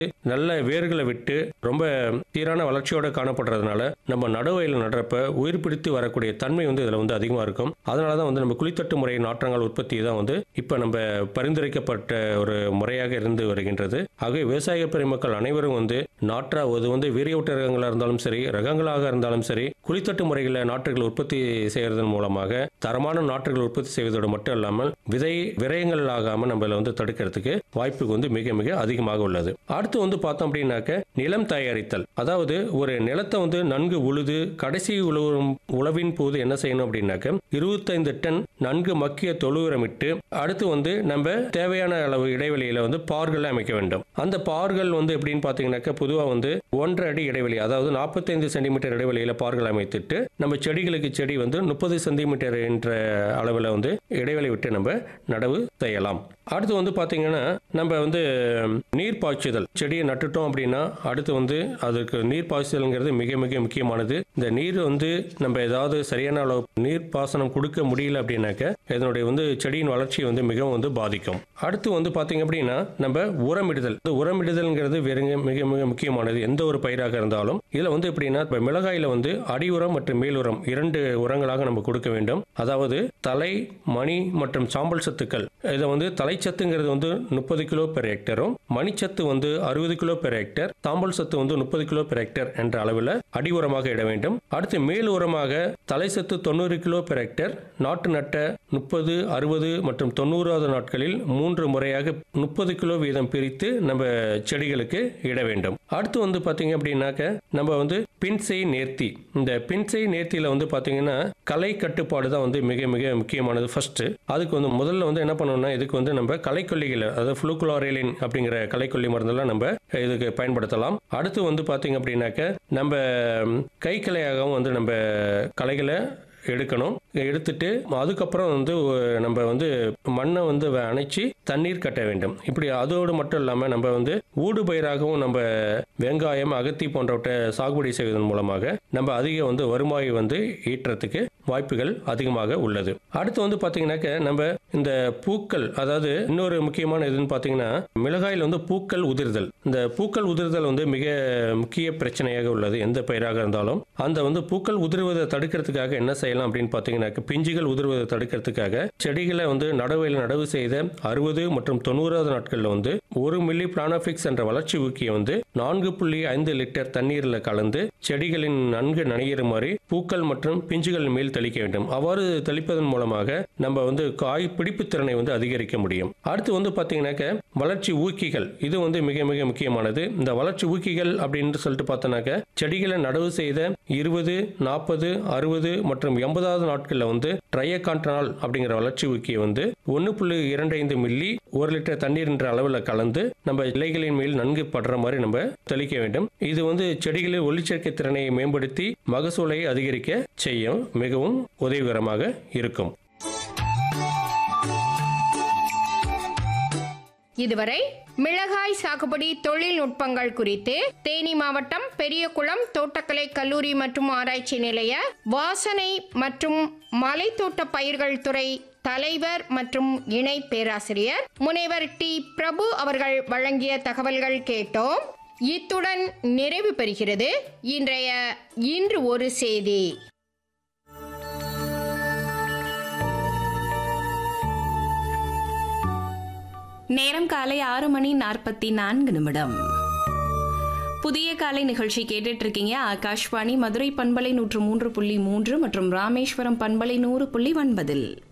நல்ல வேர்களை விட்டு ரொம்ப சீரான வளர்ச்சியோட காணப்படுறதுனால நம்ம நடுவயல் நடுறப்ப உயிர் பிடித்து வரக்கூடிய தன்மை வந்து இதில் வந்து அதிகமாக இருக்கும் அதனால தான் வந்து நம்ம குளித்தட்டு முறை நாற்றங்கால் உற்பத்தி தான் வந்து இப்போ நம்ம பரிந்துரைக்கப்பட்ட ஒரு முறையாக இருந்து வருகின்றது ஆகவே விவசாய பெருமக்கள் அனைவரும் வந்து நாற்றாவது வந்து வீரியவுட்ட ரகங்களாக இருந்தாலும் சரி ரகங்களாக இருந்தாலும் சரி குளித்தட்டு முறைகளில் நாற்றுகள் உற்பத்தி செய்வதன் மூலமாக தரமான நாற்றுகள் உற்பத்தி செய்வதோடு மட்டும் இல்லாமல் விதை விரயங்கள் ஆகாமல் நம்மள வந்து தடுக்கிறதுக்கு வாய்ப்பு வந்து மிக மிக அதிகமாக உள்ளது அடுத்து வந்து பார்த்தோம் அப்படின்னாக்க நிலம் தயாரித்தல் அதாவது ஒரு நிலத்தை வந்து நன்கு உழுது கடைசி உழவும் உழவின் போது என்ன செய்யணும் அப்படின்னாக்க இருபத்தைந்து டன் நன்கு மக்கிய தொழு உரமிட்டு அடுத்து வந்து நம்ம தேவையான அளவு இடைவெளியில வந்து பார்கள் அமைக்க வேண்டும் அந்த பார்கள் வந்து எப்படின்னு பார்த்தீங்கன்னாக்க பொதுவாக வந்து ஒன்றரை அடி இடைவெளி அதாவது நாற்பத்தைந்து சென்டிமீட்டர் இடைவெளியில பார்கள் அமைத்துட்டு நம்ம செடிகளுக்கு செடி வந்து முப்பது சென்டிமீட்டர் என்ற அளவில் வந்து இடைவெளி விட்டு நம்ம நடவு செய்யலாம் அடுத்து வந்து பார்த்தீங்கன்னா நம்ம வந்து நீர் பாய்ச்சுதல் செடியை நட்டுட்டோம் அப்படின்னா அடுத்து வந்து அதுக்கு நீர் பாய்ச்சுதல்ங்கிறது மிக மிக முக்கியமானது இந்த நீர் வந்து நம்ம ஏதாவது சரியான அளவு நீர் பாசனம் கொடுக்க முடியல அப்படின்னாக்க இதனுடைய வந்து செடியின் வளர்ச்சியை வந்து மிகவும் வந்து பாதிக்கும் அடுத்து வந்து பார்த்தீங்க அப்படின்னா நம்ம உரமிடுதல் இந்த உரமிடுதல்ங்கிறது வேற மிக மிக முக்கியமானது எந்த ஒரு பயிராக இருந்தாலும் இதில் வந்து எப்படின்னா இப்போ மிளகாயில வந்து அடி உரம் மற்றும் மேல் உரம் இரண்டு உரங்களாக நம்ம கொடுக்க வேண்டும் அதாவது தலை மணி மற்றும் சாம்பல் சத்துக்கள் இதை வந்து தலைச்சத்துங்கிறது வந்து முப்பது கிலோ பெர் ஹெக்டரும் மணிச்சத்து வந்து அறுபது கிலோ பெர் ஹெக்டர் சாம்பல் சத்து வந்து முப்பது கிலோ பெர் ஹெக்டர் என்ற அளவில் அடி உரமாக இட வேண்டும் அடுத்து மேல் உரமாக தலை சத்து தொண்ணூறு கிலோ பெர் ஹெக்டர் நாட்டு நட்ட முப்பது அறுபது மற்றும் தொண்ணூறாவது நாட்களில் மூன்று முறையாக முப்பது கிலோ வீதம் பிரித்து நம்ம செடிகளுக்கு இட வேண்டும் அடுத்து வந்து பார்த்தீங்க அப்படின்னாக்க நம்ம வந்து பின்சை நேர்த்தி இந்த பின்சை நேர்த்தியில வந்து பார்த்தீங்கன்னா கலை கட்டுப்பாடு தான் வந்து மிக மிக முக்கியமானது ஃபர்ஸ்ட் அதுக்கு வந்து முதல்ல வந்து என்ன பண்ணணும்னா இதுக்கு வந்து நம்ம களைக்கொல்லிகளை அதாவது ஃப்ளூக்ளோரேலின் அப்படிங்கிற களைக்கொல்லி மருந்தெல்லாம் நம்ம இதுக்கு பயன்படுத்தலாம் அடுத்து வந்து பார்த்தீங்க அப்படின்னாக்க நம்ம கை கிளையாகவும் வந்து நம்ம களைகளை எடுக்கணும் எடுத்துட்டு அதுக்கப்புறம் வந்து ஒ- நம்ம வந்து மண்ணை வந்து வ- அணைச்சி தண்ணீர் கட்ட வேண்டும் இப்படி அதோடு மட்டும் இல்லாமல் நம்ம வந்து ஊடு பயிராகவும் நம்ம வெங்காயம் அகத்தி போன்றவற்றை சாகுபடி செய்வதன் மூலமாக நம்ம அதிக வந்து வருவாய் வந்து ஈட்டுறதுக்கு வாய்ப்புகள் அதிகமாக உள்ளது அடுத்து வந்து பார்த்தீங்கன்னாக்க நம்ம இந்த பூக்கள் அதாவது இன்னொரு முக்கியமான இதுன்னு பார்த்தீங்கன்னா மிளகாயில் வந்து பூக்கள் உதிர்தல் இந்த பூக்கள் உதிர்தல் வந்து மிக முக்கிய பிரச்சனையாக உள்ளது எந்த பயிராக இருந்தாலும் அந்த வந்து பூக்கள் உதிர்வதை தடுக்கிறதுக்காக என்ன செய்யலாம் அப்படின்னு பார்த்தீங்கன்னாக்க பிஞ்சுகள் உதிர்வதை தடுக்கிறதுக்காக செடிகளை வந்து நடவையில் நடவு செய்த அறுபது மற்றும் தொண்ணூறாவது நாட்களில் வந்து ஒரு மில்லி பிளானோபிக்ஸ் என்ற வளர்ச்சி ஊக்கியை வந்து நான்கு புள்ளி ஐந்து லிட்டர் தண்ணீரில் கலந்து செடிகளின் நன்கு நனையுமாறு பூக்கள் மற்றும் பிஞ்சுகள் மேல் தெளிக்க வேண்டும் அவ்வாறு தெளிப்பதன் மூலமாக நம்ம வந்து காய் பிடிப்பு திறனை வந்து அதிகரிக்க முடியும் அடுத்து வந்து பார்த்தீங்கன்னாக்க வளர்ச்சி ஊக்கிகள் இது வந்து மிக மிக முக்கியமானது இந்த வளர்ச்சி ஊக்கிகள் அப்படின்னு சொல்லிட்டு பார்த்தோன்னாக்க செடிகளை நடவு செய்த இருபது நாற்பது அறுபது மற்றும் எண்பதாவது நாட்களில் வந்து ட்ரையகான்ட்ரால் அப்படிங்கிற வளர்ச்சி ஊக்கியை வந்து ஒன்று புள்ளி இரண்டு ஐந்து மில்லி ஒரு லிட்டர் தண்ணீர் என்ற அளவில் கலந்து நம்ம இலைகளின் மேல் நன்கு படுற மாதிரி நம்ம தெளிக்க வேண்டும் இது வந்து செடிகளில் ஒளிச்சேர்க்கை திறனை மேம்படுத்தி மகசூலை அதிகரிக்க செய்யும் மிகவும் உதவிகரமாக இருக்கும் இதுவரை மிளகாய் சாகுபடி தொழில்நுட்பங்கள் குறித்து தேனி மாவட்டம் பெரியகுளம் தோட்டக்கலை கல்லூரி மற்றும் ஆராய்ச்சி நிலைய வாசனை மற்றும் மலைத்தோட்ட பயிர்கள் துறை தலைவர் மற்றும் இணை பேராசிரியர் முனைவர் டி பிரபு அவர்கள் வழங்கிய தகவல்கள் கேட்டோம் இத்துடன் நிறைவு பெறுகிறது இன்றைய இன்று ஒரு செய்தி நேரம் காலை ஆறு மணி நாற்பத்தி நான்கு நிமிடம் புதிய காலை நிகழ்ச்சி கேட்டுட்டு இருக்கீங்க ஆகாஷ்வாணி மதுரை பண்பலை நூற்று மூன்று புள்ளி மூன்று மற்றும் ராமேஸ்வரம் பண்பலை நூறு புள்ளி ஒன்பதில்